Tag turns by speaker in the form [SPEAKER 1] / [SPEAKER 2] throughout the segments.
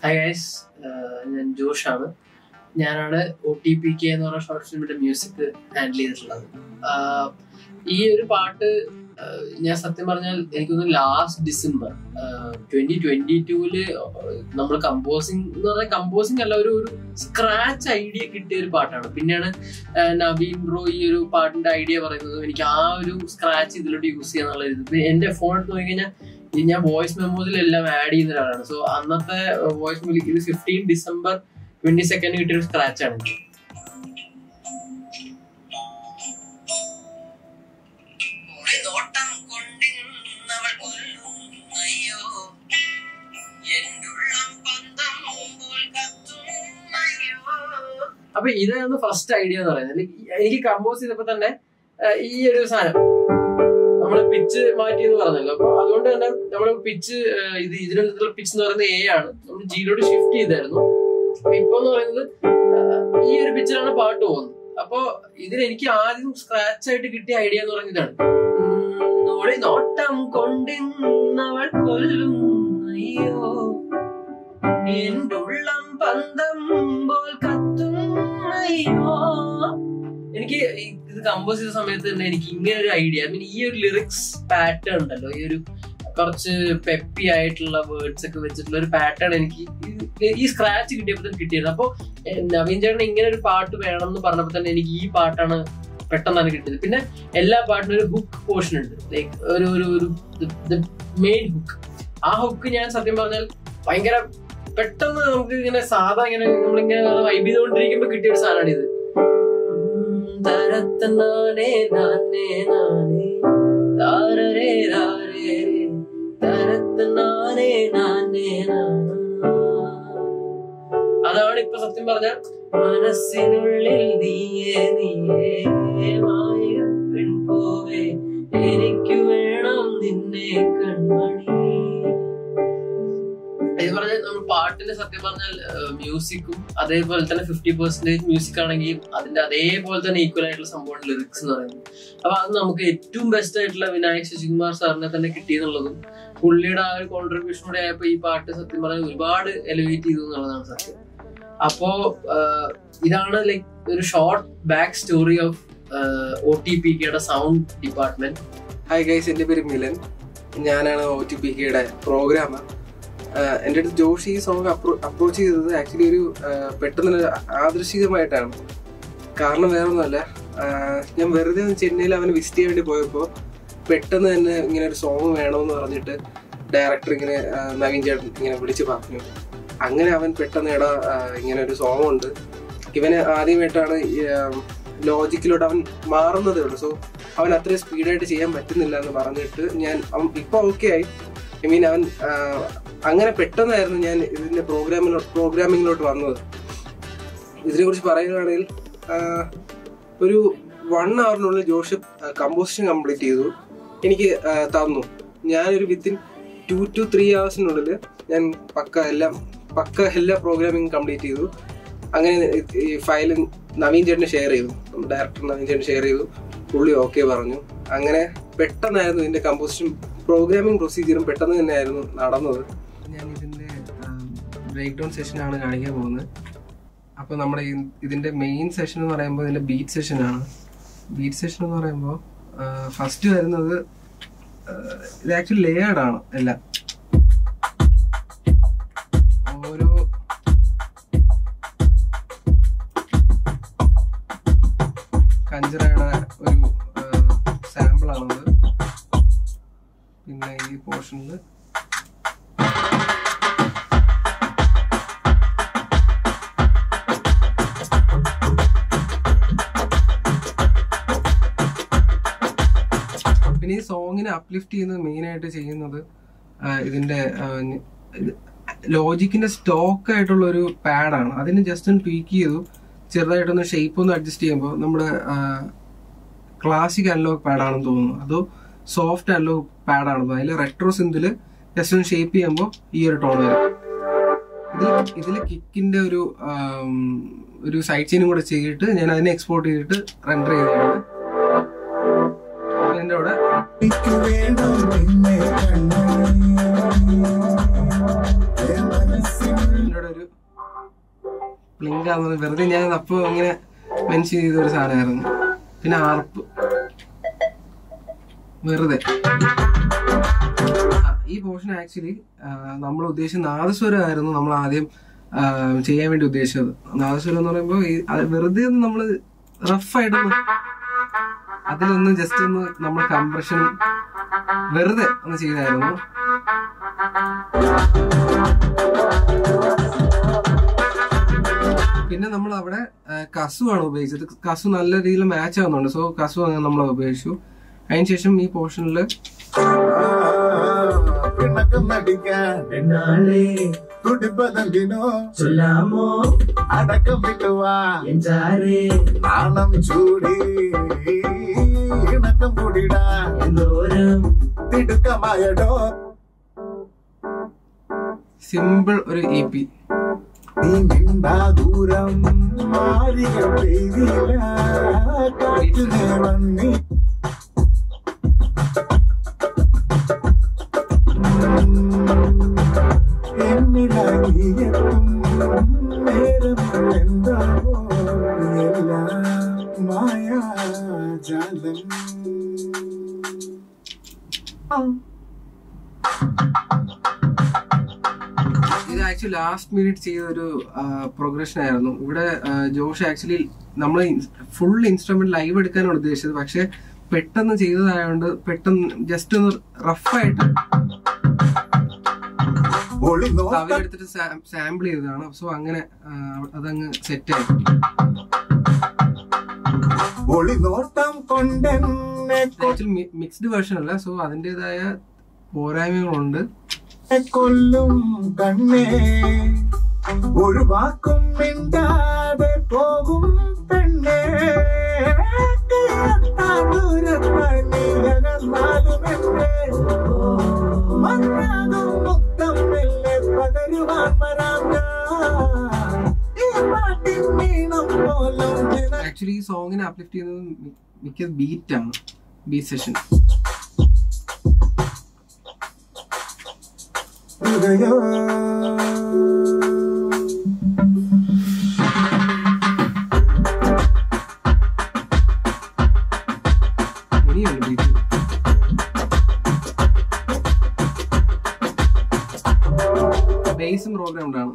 [SPEAKER 1] Hi guys ഞാൻ ജോഷാണ് ഞാനാണ് O T P K എന്ന് പറഞ്ഞ ഷോർട്ട് ഫിലിമിന്റെ മ്യൂസിക് ഹാൻഡിൽ ചെയ്തിട്ടുള്ളത് ആഹ് ഈ ഒരു പാട്ട് ആഹ് ഞാൻ സത്യം പറഞ്ഞാൽ എനിക്കൊന്ന് ലാസ്റ്റ് ഡിസംബർ ട്വന്റി ട്വന്റി ടൂല് നമ്മൾ കമ്പോസിങ് എന്ന് പറഞ്ഞാൽ കമ്പോസിങ് അല്ല ഒരു ഒരു സ്ക്രാച്ച് ഐഡിയ കിട്ടിയ ഒരു പാട്ടാണ് പിന്നെയാണ് ആഹ് നവീൻ ബ്രോ ഈ ഒരു പാട്ടിന്റെ ഐഡിയ പറയുന്നത് എനിക്ക് ആ ഒരു സ്ക്രാച്ച് ഇതിലോട്ട് യൂസ് ചെയ്യാന്നുള്ള ഇത് ഇപ്പൊ എന്റെ ഫോൺ എടുത്ത് നോക്കിക്കഴിഞ്ഞാൽ ഈ ഞാൻ വോയിസ് മെമ്മോസിലെല്ലാം ആഡ് ചെയ്യുന്ന ഒരാളാണ് സോ അന്നത്തെ വോയിസ് മെമ്മോ ഇത് ഫിഫ്റ്റീൻ ഡിസംബർ ട്വന്റി സെക്കൻഡ് കിട്ടിയ ഒരു സ്ക്രാച്ച് ആണ് എനിക്ക്
[SPEAKER 2] ഒരു നോട്ടം കൊണ്ടിന്നവൾ കൊല്ലും അയ്യോ എന്നുള്ളം പന്തം പോൽ കത്തും അയ്യോ
[SPEAKER 1] അപ്പൊ ഇതാണ് ഫസ്റ്റ് ഐഡിയ എന്ന് പറയുന്നത് Like, എനിക്ക് കമ്പോസ് ചെയ്തപ്പോ തന്നെ ആ, ഈ ഒരു സാധനം നമ്മൾ പിച്ച് മാറ്റി എന്ന് പറഞ്ഞല്ലോ അപ്പൊ അതുകൊണ്ട് തന്നെ നമ്മൾ പിച്ച് ഇത് ഇതിനുള്ള പിച്ച് എന്ന് പറയുന്നത് എ ആണ് നമ്മൾ ജിയിലോട്ട് ഷിഫ്റ്റ് ചെയ്തായിരുന്നു അപ്പൊ ഇപ്പൊ എന്ന് പറയുന്നത് ആ, ഈ ഒരു പിച്ചിലാണ് പാട്ട് പോകുന്നത് അപ്പൊ ഇതിൽ എനിക്ക് ആദ്യം സ്ക്രാച്ച് ആയിട്ട് കിട്ടിയ ഐഡിയ എന്ന് പറയുന്നത് ഇതാണ് ഉം, ഒരു നോട്ടം കൊണ്ടിന്നവൾ കൊല്ലും അയ്യോ എന്റെ ഉള്ളം പന്തം പോൽ കത്തും അയ്യോ എനിക്ക് ഈ- ഇത് കമ്പോസ് ചെയ്ത സമയത്ത് തന്നെ എനിക്ക് ഇങ്ങനെ ഒരു ഐഡിയ ഐ മീൻ ഈ ഒരു ലിറിക്സ് പാറ്റേൺ ഉണ്ടല്ലോ ഈ ഒരു കുറച്ച് പെപ്പി ആയിട്ടുള്ള വേർഡ്സ് ഒക്കെ വെച്ചിട്ടുള്ള ഒരു പാറ്റേൺ എനിക്ക് ഈ- ഈ സ്ക്രാച്ച് കിട്ടിയപ്പോൾ തന്നെ കിട്ടിയത് അപ്പൊ എ, നവീൻ ചേട്ടൻ ഇങ്ങനെ ഒരു പാട്ട് വേണം എന്ന് പറഞ്ഞപ്പോൾ തന്നെ എനിക്ക് ഈ പാട്ടാണ് പെട്ടെന്നാണ് കിട്ടിയത് പിന്നെ എല്ലാ പാട്ടിനും ഒരു ഹുക്ക് പോർഷൻ ഉണ്ട് ലൈക്ക് ഒരു ഒരു ഒരു മെയിൻ ഹുക്ക് ആ ഹുക്ക് ഞാൻ സത്യം പറഞ്ഞാൽ ഭയങ്കര പെട്ടെന്ന് നമുക്ക് ഇങ്ങനെ സാധാ ഇങ്ങനെ നമ്മളിങ്ങനെ വൈബ് ചെയ്തുകൊണ്ടിരിക്കുമ്പോ കിട്ടിയ ഒരു സാധനമാണ് ഇത് തരത്തനാനേ നാനേ നാനേ താരരേ രാരേ രേ. തരത്തനാനേ നാനേ നാനാ. അതാണ് ഇപ്പൊ സത്യം പറഞ്ഞ മനസ്സിനുള്ളിൽ നീയേ നീയേ മായ പെൺപോവേ എനിക്ക് വേണം നിന്നെ കൺമണി ഇത് പറഞ്ഞാൽ നമ്മൾ പാട്ടിന് സത്യം പറഞ്ഞാൽ മ്യൂസിക്കും അതേപോലെ തന്നെ ഫിഫ്റ്റി പെർസെന്റേജ് മ്യൂസിക് ആണെങ്കിൽ അതിന്റെ അതേപോലെ തന്നെ ഈക്വൽ ആയിട്ടുള്ള സംഭവമാണ് ലിറിക്സ് എന്ന് പറയുന്നത് അപ്പൊ അത് നമുക്ക് ഏറ്റവും ബെസ്റ്റ് ആയിട്ടുള്ള വിനായക് ശശികുമാർ സാറിനെ തന്നെ കിട്ടിയെന്നുള്ളതും പുള്ളിയുടെ ആ ഒരു കോൺട്രിബ്യൂഷൻ കൂടെ ആയപ്പോ ഈ പാട്ട് സത്യം പറഞ്ഞാൽ ഒരുപാട് എലിവേറ്റ് ചെയ്തു എന്നുള്ളതാണ് സത്യം അപ്പോ ആഹ്, ഇതാണ് ലൈക്ക് ഒരു short back story of O T P കെയുടെ സൗണ്ട് ഡിപ്പാർട്ട്മെന്റ്
[SPEAKER 3] ഹായ് ഗൈസ് എൻ്റെ പേര് മിലൻ ഞാനാണ് ഒ ടി പി കെയുടെ പ്രോഗ്രാമർ എൻ്റെ അടുത്ത് ജോഷി ഈ സോങ് അപ്രോച്ച് ചെയ്തത് ആക്ച്വലി ഒരു ആഹ് പെട്ടെന്ന് ആദർശികമായിട്ടാണ് കാരണം വേറെ ഒന്നുമല്ല ആഹ് ഞാൻ വെറുതെ ഒന്ന് ചെന്നൈയിൽ അവനെ വിസിറ്റ് ചെയ്യാൻ വേണ്ടി പോയപ്പോൾ പെട്ടെന്ന് തന്നെ ഇങ്ങനെ ഒരു സോങ് വേണമെന്ന് പറഞ്ഞിട്ട് ഡയറക്ടർ ഇങ്ങനെ ആഹ് നവീൻ ചേട്ടൻ ഇങ്ങനെ വിളിച്ച് പറഞ്ഞു അങ്ങനെ അവൻ പെട്ടെന്ന് എടാ ആഹ് ഇങ്ങനെ ഒരു സോങ് ഉണ്ട് ഇവന് ആദ്യമായിട്ടാണ് ലോജിക്കിലോട്ട് അവൻ മാറുന്നതേ ഉള്ളൂ സോ അവൻ അത്രയും സ്പീഡായിട്ട് ചെയ്യാൻ പറ്റുന്നില്ല എന്ന് പറഞ്ഞിട്ട് ഞാൻ അവൻ ഇപ്പൊ ഓക്കെ ആയി ഐ മീൻ അവൻ ആഹ്, അങ്ങനെ പെട്ടെന്നായിരുന്നു ഞാൻ ഇതിന്റെ പ്രോഗ്രാമിലോ പ്രോഗ്രാമിങ്ങിലോട്ട് വന്നത് ഇതിനെ കുറിച്ച് പറയുകയാണെങ്കിൽ ആഹ്, ഒരു വൺ അവറിനുള്ളിൽ ജോഷ് കമ്പോസിഷൻ കംപ്ലീറ്റ് ചെയ്തു എനിക്ക് ആഹ്, തന്നു ഞാനൊരു വിത്തിൻ ടു ടു ത്രീ ഹവേഴ്സിനുള്ളിൽ ഞാൻ പക്ക എല്ലാം പക്ക എല്ലാ പ്രോഗ്രാമിംഗ് കംപ്ലീറ്റ് ചെയ്തു അങ്ങനെ ഈ ഫയൽ നവീൻ ചേട്ടന് ഷെയർ ചെയ്തു ഡയറക്ടർ നവീൻ ചേട്ടൻ ഷെയർ ചെയ്തു പുള്ളി ഓക്കെ പറഞ്ഞു അങ്ങനെ പെട്ടെന്നായിരുന്നു ഇതിന്റെ കമ്പോസിഷൻ പ്രോഗ്രാമിംഗ് പ്രൊസീജിയറും പെട്ടെന്ന് തന്നെയായിരുന്നു നടന്നത് ഞാൻ ഇതിന്റെ ബ്രേക്ക് ഡൗൺ സെഷനാണ് കാണിക്കാൻ പോകുന്നത് അപ്പോൾ നമ്മുടെ ഈ- ഇതിന്റെ മെയിൻ സെഷൻ എന്ന് പറയുമ്പോൾ ഇതിന്റെ ബീറ്റ് സെഷനാണ് ബീറ്റ് സെഷൻ എന്ന് പറയുമ്പോൾ ഫസ്റ്റ് വരുന്നത് ആ, ഇത് ആക്ച്വലി ലേയേർഡ് ആണ് എല്ലാം ഓരോ കഞ്ചറയുടെ ഒരു സാമ്പിൾ ആണത് പിന്നെ ഈ പോർഷനിൽ പിന്നെ ഈ സോങ്ങിനെ അപ്ലിഫ്റ്റ് ചെയ്യുന്നത് മെയിൻ ആയിട്ട് ചെയ്യുന്നത് ആ, ഇതിന്റെ ലോജിക്കിന്റെ സ്റ്റോക്ക് ആയിട്ടുള്ള ഒരു പാഡാണ് അതിന് ജസ്റ്റ് ഒന്ന് ട്വീക്ക് ചെയ്തു ചെറുതായിട്ടൊന്ന് ഷേപ്പ് ഒന്ന് അഡ്ജസ്റ്റ് ചെയ്യുമ്പോൾ നമ്മുടെ ക്ലാസിക് അനലോഗ് പാഡാണെന്ന് തോന്നുന്നു അതോ സോഫ്റ്റ് അനലോഗ് പാഡാണെന്ന് തോന്നുന്നു അതിൽ റെട്രോ സിന്തിൽ ജസ്റ്റ് ഒന്ന് ഷേപ്പ് ചെയ്യുമ്പോൾ ഈ ഒരു ടോൺ വരും ഇതിൽ ഇതിൽ കിക്കിന്റെ ഒരു ആം, ഒരു സൈഡ് ചെയിനും കൂടെ ചെയ്തിട്ട് ഞാൻ അതിനെ എക്സ്പോർട്ട് ചെയ്തിട്ട് റെൻഡർ ചെയ്തതാണ് അതിന്റെ കൂടെ
[SPEAKER 4] എനിക്ക് വേണം നിന്നെ കണ്ണേ എൻ മനസ്സിനുള്ളിൽ
[SPEAKER 3] ഇതിന്റെ പ്ലിങ്ക് ആണെന്ന് വെറുതെ ഞാൻ അപ്പോൾ ഇങ്ങനെ മെൻഷൻ ചെയ്ത ഒരു സാധനമായിരുന്നു പിന്നെ ആർപ്പ് വെറുതെ ആ, ഈ പോർഷൻ ആക്ച്വലി നമ്മൾ ഉദ്ദേശിച്ച നാദസ്വരമായിരുന്നു നമ്മൾ ആദ്യം ആ, ചെയ്യാൻ വേണ്ടി ഉദ്ദേശിച്ചത് നാദസ്വരം എന്ന് പറയുമ്പോൾ ഈ അത് വെറുതെ ഒന്ന് നമ്മൾ റഫായിട്ടൊന്ന് അതിലൊന്ന് ജസ്റ്റ് ഒന്ന് നമ്മൾ കംപ്രഷനും വെറുതെ ഒന്ന് ചെയ്തായിരുന്നു പിന്നെ നമ്മൾ അവിടെ ആ, കസു ആണ് ഉപയോഗിച്ചത് കസു നല്ല രീതിയിൽ മാച്ച് ആവുന്നുണ്ട് സോ കസു അങ്ങനെ നമ്മൾ ഉപയോഗിച്ചു അതിനുശേഷം ഈ പോർഷനിൽ
[SPEAKER 4] പിണക്കം നടിക്കാൻ
[SPEAKER 5] പെണ്ണാളെ
[SPEAKER 4] തുടിപ്പതെന്തിനോ
[SPEAKER 5] ചൊല്ലാമോ
[SPEAKER 4] അടക്കം വിട്ടുവാ
[SPEAKER 5] എഞ്ചാരെ
[SPEAKER 4] നാണം ചൂടി ഇണക്കം കൂടിടാ
[SPEAKER 5] എന്തോരം
[SPEAKER 4] തിടുക്കമായടോ
[SPEAKER 3] സിമ്പിൾ ഒരു ഇ പി
[SPEAKER 4] നീ നിണ്ടാ ദൂരം മാറിയ പെയ്തില്ല കാറ്റു വന്നി എന്നിലെത്തും നേരം എന്താവോ എല്ലാം മായാജാലം
[SPEAKER 3] ഇത് ആക്ച്വലി ലാസ്റ്റ് മിനിറ്റ് ചെയ്ത ഒരു പ്രോഗ്രഷൻ ആയിരുന്നു ഇവിടെ ആ, ജോഷ് ആക്ച്വലി നമ്മൾ ഫുൾ ഇൻസ്ട്രുമെന്റ് ലൈവ് എടുക്കാനാണ് ഉദ്ദേശിച്ചത് പക്ഷെ പെട്ടെന്ന് ചെയ്തതായതുകൊണ്ട് പെട്ടെന്ന് ജസ്റ്റ് ഒന്ന് റഫായിട്ട്
[SPEAKER 4] ഒളി നോക്ക
[SPEAKER 3] തവിലെടുത്തിട്ട് സാമ്പിൾ ചെയ്തതാണ് സോ അങ്ങനെ ആ, അതങ്ങ് സെറ്റായി
[SPEAKER 4] ഒളി നോട്ടം കൊണ്ടെന്നെ
[SPEAKER 3] ആക്ച്വലി മിക്സ്ഡ് വേർഷൻ അല്ല സോ അതിൻ്റെതായ പോരായ്മകളുണ്ട്
[SPEAKER 4] കൊല്ലും കണ്ണേ ഒരു വാക്കും മിണ്ടാതെ പോകും പെണ്ണേ മണ്ണാകും മുക്തം മെല്ലെ പകരുവാൻ വരാം ഞാൻ. ഈ പാട്ടിൻ നീണം പോലും നിന
[SPEAKER 3] ആക്ച്വലി ഈ സോങ്ങിനെ അപ്ലിഫ്റ്റ് ചെയ്യുന്നത് മി- മിക്ക ബീറ്റ് ആണ് ബീറ്റ് സെഷൻ
[SPEAKER 4] ഹൃദയോ
[SPEAKER 3] ഇനിയുണ്ട് ബീറ്റ് ബേസും പ്രോഗ്രാംഡ് ആണ്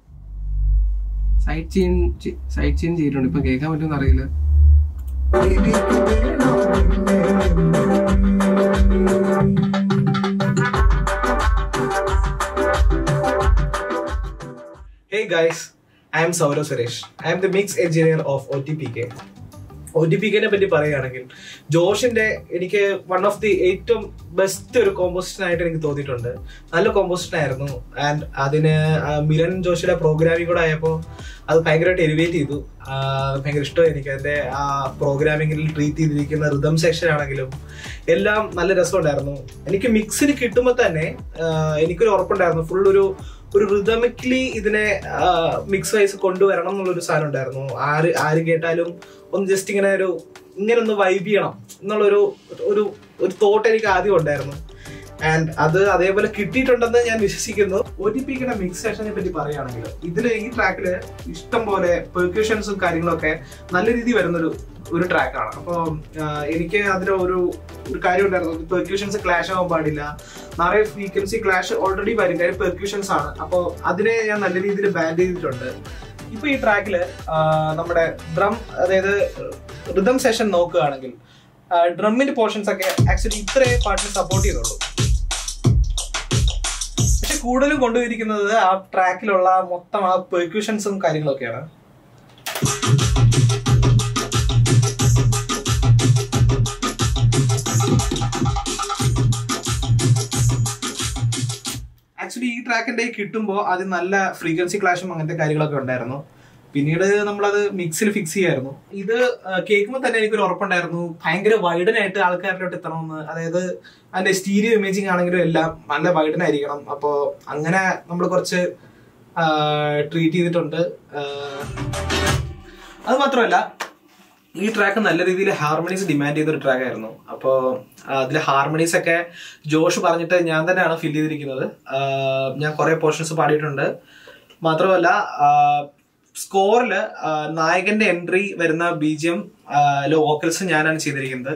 [SPEAKER 3] സൈഡ് ചെയിൻ സൈഡ് ചെയിൻ ചെയ്തിട്ടുണ്ട് ഇപ്പൊ കേൾക്കാൻ പറ്റുമെന്ന് അറിയില്ല
[SPEAKER 4] എനിക്ക് വേണം
[SPEAKER 6] Hey guys, I am Saurav Suresh. I am the mix engineer of OTPK. O T P കെനെ പറ്റി പറയുകയാണെങ്കിൽ ജോഷിന്റെ എനിക്ക് വൺ ഓഫ് ദി ഏറ്റവും ബെസ്റ്റ് ഒരു കോമ്പോസിഷൻ ആയിട്ട് എനിക്ക് തോന്നിയിട്ടുണ്ട് നല്ല കോമ്പോസിഷൻ ആയിരുന്നു ആൻഡ് അതിന് ആ മിലൻ ജോഷിയുടെ പ്രോഗ്രാമിംഗ് കൂടെ ആയപ്പോൾ അത് ഭയങ്കരമായിട്ട് എലിവേറ്റ് ചെയ്തു ആ, ഭയങ്കര ഇഷ്ടമായി എനിക്ക് അതിന്റെ ആ പ്രോഗ്രാമിംഗിൽ ട്രീറ്റ് ചെയ്തിരിക്കുന്ന റിതം സെക്ഷൻ ആണെങ്കിലും എല്ലാം നല്ല രസമുണ്ടായിരുന്നു എനിക്ക് മിക്സിന് കിട്ടുമ്പോൾ തന്നെ ആ, എനിക്കൊരു ഉറപ്പുണ്ടായിരുന്നു ഫുൾ ഒരു ഒരു റിതമിക്കലി ഇതിനെ മിക്സ് വൈസ് കൊണ്ടുവരണം എന്നുള്ളൊരു സാധനം ഉണ്ടായിരുന്നു ആര് ആര് കേട്ടാലും ഒന്ന് ജസ്റ്റ് ഇങ്ങനെ ഒരു ഇങ്ങനെ ഒന്ന് വൈബ് ചെയ്യണം എന്നുള്ളൊരു ഒരു ഒരു തോട്ട് എനിക്ക് ആദ്യം ഉണ്ടായിരുന്നു ആൻഡ് അത് അതേപോലെ കിട്ടിയിട്ടുണ്ടെന്ന് ഞാൻ വിശ്വസിക്കുന്നു ഒ ടി പിയുടെ മിക്സ് സെഷനെ പറ്റി പറയുകയാണെങ്കിൽ ഇതില് ഈ ട്രാക്കില് ഇഷ്ടം പോലെ പെർക്യൂഷൻസും കാര്യങ്ങളൊക്കെ നല്ല രീതിയിൽ വരുന്നൊരു ഒരു ട്രാക്കാണ് അപ്പോൾ എനിക്ക് അതിൽ ഒരു ഒരു കാര്യം ഉണ്ടായിരുന്നു പെർക്യൂഷൻസ് ക്ലാഷ് ആവാൻ പാടില്ല നിറയെ ഫ്രീക്വൻസി ക്ലാഷ് ഓൾറെഡി വരും കാര്യം പെർക്യൂഷൻസ് ആണ് അപ്പോൾ അതിനെ ഞാൻ നല്ല രീതിയിൽ ബാൻഡ് ചെയ്തിട്ടുണ്ട് ഇപ്പൊ ഈ ട്രാക്കില് നമ്മുടെ ഡ്രം അതായത് റിതം സെഷൻ നോക്കുകയാണെങ്കിൽ ഡ്രമ്മിന്റെ പോർഷൻസ് ഒക്കെ ആക്ച്വലി ഇത്രേ പാട്ടിന് സപ്പോർട്ട് ചെയ്തുള്ളൂ പക്ഷെ കൂടുതലും കൊണ്ടുപോയിരിക്കുന്നത് ആ ട്രാക്കിലുള്ള മൊത്തം ആ പെർക്യൂഷൻസും കാര്യങ്ങളൊക്കെയാണ് ആക്ച്വലി ഈ ട്രാക്കിന്റെ കിട്ടുമ്പോൾ അത് നല്ല ഫ്രീക്വൻസി ക്ലാഷും അങ്ങനത്തെ കാര്യങ്ങളൊക്കെ ഉണ്ടായിരുന്നു പിന്നീട് നമ്മളത് മിക്സിൽ ഫിക്സ് ചെയ്യായിരുന്നു ഇത് കേൾക്കുമ്പോൾ തന്നെ എനിക്കൊരു ഉറപ്പുണ്ടായിരുന്നു ഭയങ്കര വൈഡനായിട്ട് ആൾക്കാരിലോട്ട് എത്തണമെന്ന് അതായത് അതിന്റെ സ്റ്റീരിയോ ഇമേജിങ് ആണെങ്കിലും എല്ലാം നല്ല വൈഡനായിരിക്കണം അപ്പോൾ അങ്ങനെ നമ്മൾ കുറച്ച് ട്രീറ്റ് ചെയ്തിട്ടുണ്ട് ആ, അത് മാത്രമല്ല ഈ ട്രാക്ക് നല്ല രീതിയിൽ ഹാർമണീസ് ഡിമാൻഡ് ചെയ്ത ഒരു ട്രാക്ക് ആയിരുന്നു അപ്പോൾ അതിൽ ഹാർമണീസ് ഒക്കെ ജോഷ് പറഞ്ഞിട്ട് ഞാൻ തന്നെയാണ് ഫിൽ ചെയ്തിരിക്കുന്നത് ആ, ഞാൻ കുറെ പോർഷൻസ് പാടിയിട്ടുണ്ട് മാത്രമല്ല സ്കോറില് നായകന്റെ എൻട്രി വരുന്ന ബീജിയം വോക്കൽസ് ഞാനാണ് ചെയ്തിരിക്കുന്നത്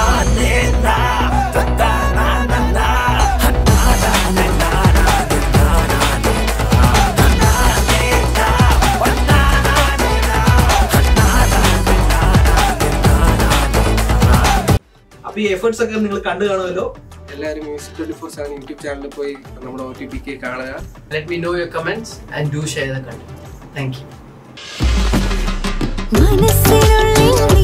[SPEAKER 6] അപ്പൊ ഈ എഫേർട്സ് ഒക്കെ നിങ്ങൾ കണ്ടു കാണുമല്ലോ
[SPEAKER 3] എല്ലാവരും music twenty four seven YouTube ചാനലിൽ പോയി നമ്മുടെ ഒ ടി പി കെ കാണുക
[SPEAKER 1] let me know your comments and do share the content thank you
[SPEAKER 7] മനസ്സിനുള്ളിൽ